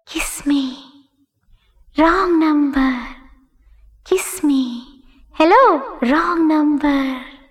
Kiss me. Wrong number. Kiss me. Hello, wrong number.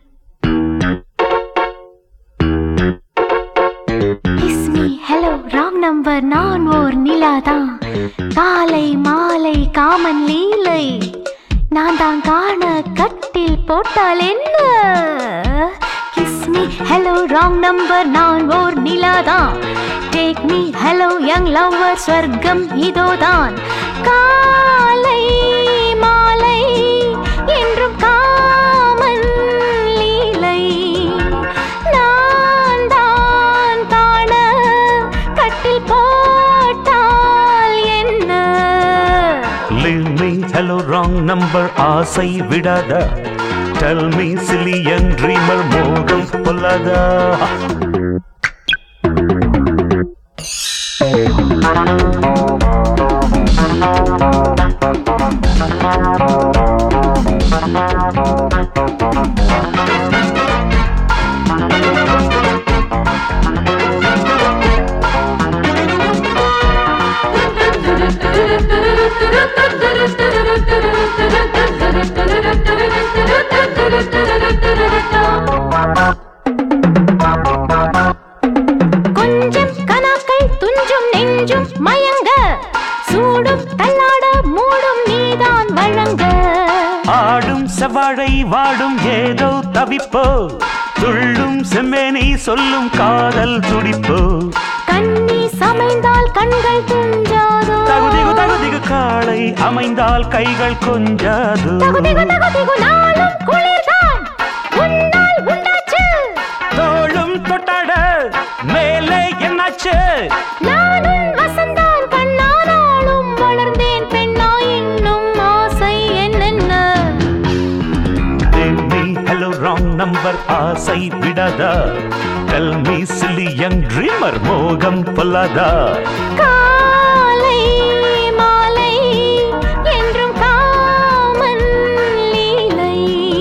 Kiss me. Hello, wrong number. நான் ஓர் நிலாதான் காலை மாலை common லீலை நான் தான் காண கட்டில் போட்டால் என்ன kiss me hello wrong number நான் ஓர் நிலாதான் take me hello young lover ஸ்வர்க்கம் இதோதான் காலை மாலை என்றும் காமன் லீலை நான் தான் காண கட்டில் போட்டால் என்ன Leave me, hello, wrong number, ஆசை விடாத Tell me, silly young dreamer, மோகம் கொல்லாதா கொஞ்சம் கனாக்கள் துஞ்சும் நெஞ்சும் மயங்க சூடும் தள்ளாட மூடும் நீதான் வழங்க ஆடும் செவ்வாழை வாடும் ஏதோ தவிப்போ துள்ளும் செம்மேனி சொல்லும் காதல் துடிப்போ கண்ணி சமைந்தால் கண்கள் துஞ்சாதோ தகுதிகு தகுதிகு காளை அமைந்தால் கைகள் கொஞ்சாது தகுதிகு தகுதிகு நாளும் குளிர்தான் உன்னால் உண்டாச்சு தோளும் தொட்டாட மேலே என்னாச்சு நானும் வசந்தான் கண்ணானாலும் வளர்ந்தேன் பெண்ணா இன்னும் ஆசை என்னென்ன me hello wrong number ஆசை விடாதா tell me silly young dreamer மோகம் பொல்லாதா காலை மாலை என்றும் காமன் லீலை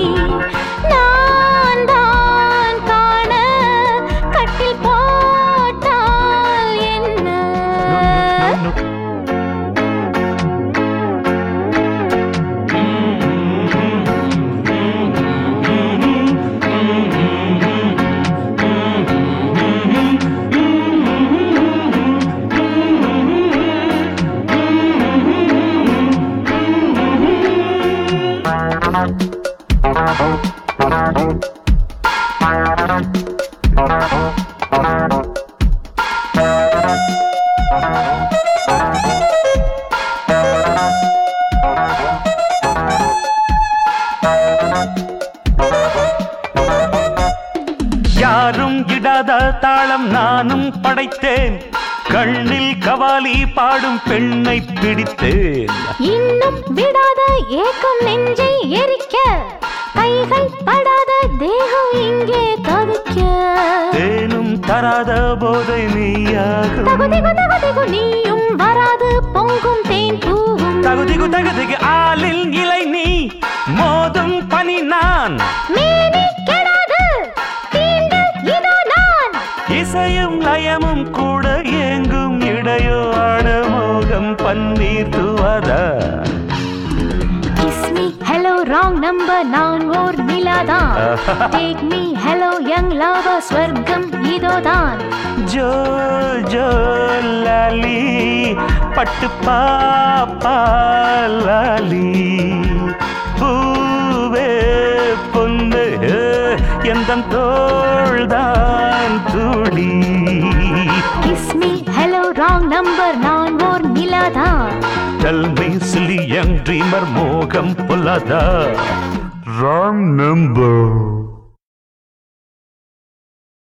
நான் தான் காண கட்டில் போட்டால் என்ன யாரும் இடாத தாளம் நானும் படைத்தேன் கண்ணில் கவாலி பாடும் பெண்ணை பிடித்தேன் இன்னும் விடாத ஏக்கம் நெஞ்சை எரிக்க கைகள் படாத தேகம் இங்கே தவிக்க தேனும் தராத போதை நீயாகும் தகுதிகு தகுதிகு நீயும் வராது பொங்கும் தேன் பூவும் தகுதிகு தகுதிகு ஆளில் இலை நீ மோதும் பனி நான் மேனி கெடாது தீண்டு இதோ நான் இசையும் லயமும் கூட ஏங்கும் இடையோ ஆடமோகம் பன்னீர் துவதா kiss me hello wrong number நான் ஓர் நிலாதான் take me hello young lover ஸ்வர்க்கம் இதோதான் ஜோ ஜோ லாலி பட்டு பாப்பா லாலி பூவே பொண்ணு எந்த தோள்தான் துளி kiss me hello wrong number நான் ஓர் நிலாதான் Tell me, silly young dreamer, மோகம் பொல்லாதா Wrong number.